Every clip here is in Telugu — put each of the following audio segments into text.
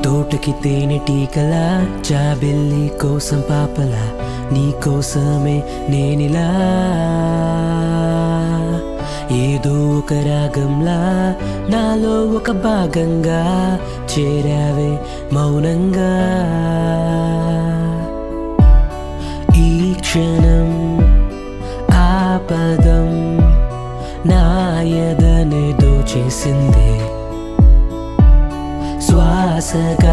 తోటకి తేనెటీకలా జాబెల్లి కోసం పాపలా నీ కోసమే నేనిలా ఏదో ఒక రాగంలా నాలో ఒక భాగంగా చేరావే మౌనంగా ఈ క్షణం ఆపదం నాయదనే దోచేసిందే శ్వాసగా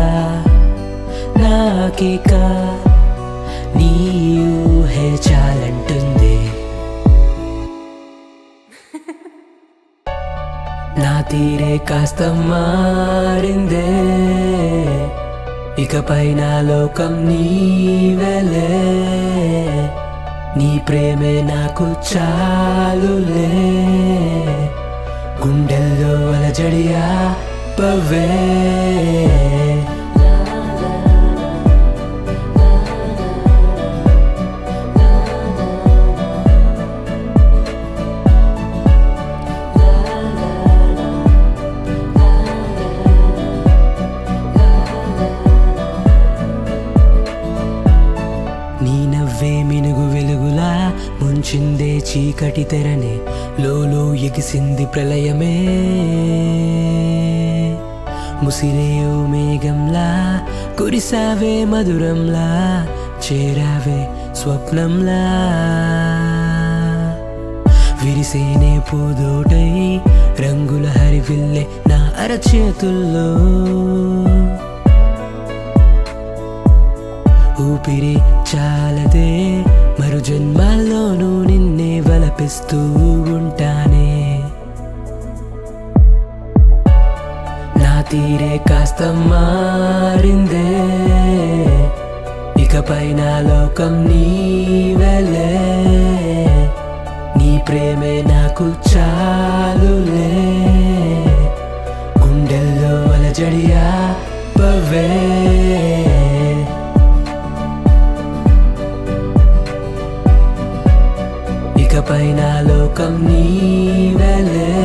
నాకిక నీ ఊహే చాలంటుంది నా తీరే కాస్త మారిందే ఇకపై నా లోకం నీవెలే నీ ప్రేమే నాకు చాలులే గుండెల్లో అలజడియా పవే నీ నవ్వే మినుగు వెలుగులా ముంచిందే చీకటి తెరనే లోలో ఎగిసింది ప్రళయమే ముసిరే ఓ మేఘంలా కురిసావే మధురంలా చేరావే స్వప్నంలా విరిసేనే పూదోటై రంగుల హరివిల్లే నా అరచేతుల్లో ఊపిరి చాలదే మరు జన్మాల్లోనూ నిన్నే వలపిస్తూ ఉంటానే నా తీరే కాస్త మారిందే ఇకపై నా లోకం నీవెలే నీ ప్రేమే నాకు చాలులే గుండెల్లో అలజడియా పవే ఇకపై నా లోకం నీవెలే